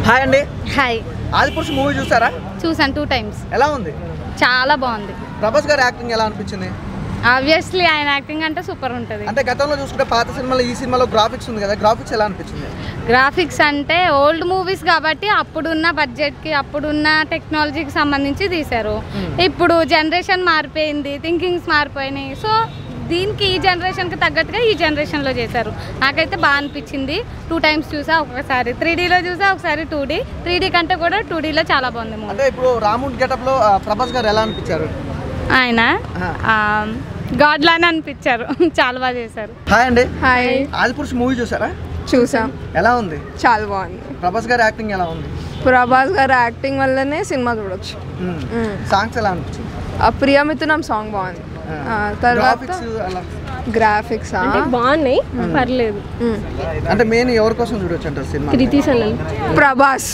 Hi అండి hi Adipurush movie చూసారా చూసాను టూ టైమ్స్ ఎలా ఉంది చాలా బాగుంది ప్రభాస్ గారి యాక్టింగ్ ఎలా అనిపించింది ఆబ్వియస్లీ ఆయన యాక్టింగ్ అంటే సూపర్ ఉంటుంది అంటే గతంలో చూసుకుంటే పాత సినిమాలో ఈ సినిమాలో గ్రాఫిక్స్ ఉంది కదా గ్రాఫిక్స్ ఎలా అనిపించింది గ్రాఫిక్స్ అంటే ఓల్డ్ మూవీస్ కాబట్టి అప్పుడున్న బడ్జెట్కి అప్పుడున్న టెక్నాలజీకి సంబంధించి తీశారు ఇప్పుడు జనరేషన్ మారిపోయింది థింకింగ్స్ మారిపోయినాయి సో దీనికి ఈ జనరేషన్కి తగ్గట్టుగా ఈ జనరేషన్లో చేశారు నాకైతే బాగా అనిపించింది టూ టైమ్స్ చూసా ఒకసారి త్రీ డీలో చూసా ఒకసారి టూ డీ త్రీ డీ కంటే కూడా టూ డీలో చాలా బాగుంది మూవీ అంటే ఇప్పుడు రాముడ్ గెటప్ లో ఆ, ప్రభాస్ గారు ఎలా అనిపించారు ఆయన ఆహా. గాడ్ లానే అనిపించారు చాలా బాగా చేశారు హాయ్ అండి హాయ్ ఆదిపురుష్ మూవీ చూసారా చూసాం ఎలా ఉంది చాలా బాగుంది ప్రభాస్ గారి యాక్టింగ్ ఎలా ఉంది ప్రభాస్ గారి యాక్టింగ్ వల్లనే సినిమా చూడొచ్చు మ్మ్. సాంగ్స్ ఎలా అనిపించింది ఆ ప్రియమిథునం సాంగ్ బాగుంది ఆ, తర్వాత గ్రాఫిక్స్ అలా గ్రాఫిక్స్ బాగున్నాయి పర్లేదు అంటే మెయిన్ ఎవరి కోసం చూడొచ్చు అంటారు సినిమా కృతి సనన్ ప్రభాస్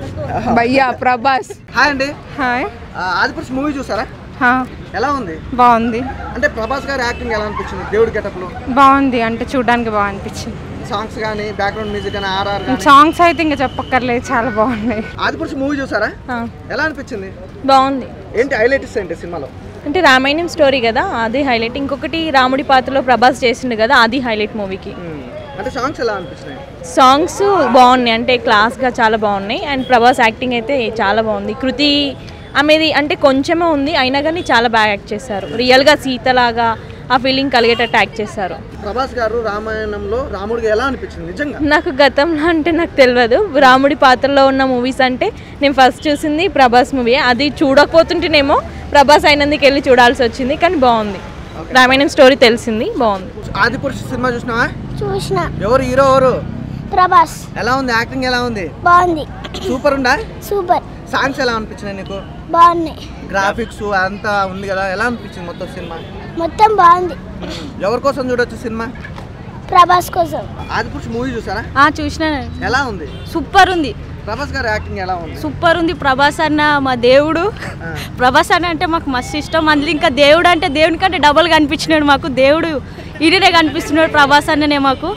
భయ్యా ప్రభాస్ హాయ్ అండి హాయ్ ఆ, ఆదిపురుష్ మూవీ చూసారా హా, ఎలా ఉంది బాగుంది అంటే ప్రభాస్ గారి యాక్టింగ్ ఎలా అనిపించింది దేవుడి గెటప్ లో బాగుంది అంటే చూడడానికి బాగా అనిపించింది సాంగ్స్ కానీ బ్యాక్గ్రౌండ్ మ్యూజిక్ కానీ ఆర్ఆర్ కానీ సాంగ్స్ అయితే ఇంకా చెప్పక్కర్లేదు చాలా బాగున్నాయి ఆదిపురుష్ మూవీ చూసారా ఆ, ఎలా అనిపించింది బాగుంది ఏంటి హైలైట్స్ ఏంటి సినిమాలో అంటే రామాయణం స్టోరీ కదా అది హైలైట్ ఇంకొకటి రాముడి పాత్రలో ప్రభాస్ చేసిండు కదా అది హైలైట్ మూవీకి మ్మ్. అంటే సాంగ్స్ ఎలా అనిపించినాయి సాంగ్స్ బాగున్నాయి అంటే క్లాస్గా చాలా బాగున్నాయి అండ్ ప్రభాస్ యాక్టింగ్ అయితే చాలా బాగుంది కృతి ఆమెది అంటే కొంచెమే ఉంది అయినా కానీ చాలా బాగా యాక్ట్ చేశారు రియల్గా సీతలాగా ఆ ఫీలింగ్ కలిగేటట్టు యాక్ట్ చేశారు ప్రభాస్ గారు రామాయణంలో రాముడికి ఎలా అనిపించింది నిజంగా నాకు గతంలో అంటే నాకు తెలియదు రాముడి పాత్రలో ఉన్న మూవీస్ అంటే నేను ఫస్ట్ చూసింది ప్రభాస్ మూవీ అది చూడకపోతుంటేనేమో ప్రభాస్ అయినందుకు వెళ్ళి చూడాల్సి వచ్చింది కానీ బాగుంది రామాయణం స్టోరీ తెలిసింది బాగుంది ఆదిపురుష్ సినిమా చూసినావా చూసిన ఎవరు హీరో ఎవరు ప్రభాస్ ఎలా ఉంది యాక్టింగ్ ఎలా ఉంది బాగుంది సూపర్ ఉందా సూపర్ సాంగ్స్ ఎలా అనిపించినాయి నీకు బాగున్నాయి గ్రాఫిక్స్ అంతా ఉంది కదా ఎలా అనిపించింది మొత్తం సినిమా మొత్తం బాగుంది ఎవరి కోసం చూడొచ్చు సినిమా ప్రభాస్ కోసం ఆదిపురుష్ మూవీ చూసారా చూసిన ఎలా ఉంది సూపర్ ఉంది ప్రభాస్ గారి యాక్టింగ్ ఎలా ఉంది సూపర్ ఉంది ప్రభాస్ అన్న మా దేవుడు ఆ. ప్రభాస్ అన్న అంటే మాకు మస్తు ఇష్టం అందులో ఇంకా దేవుడు అంటే దేవుని కంటే డబల్ కనిపించినాడు మాకు దేవుడు ఇడినే కనిపిస్తున్నాడు ప్రభాస్ అన్ననే మాకు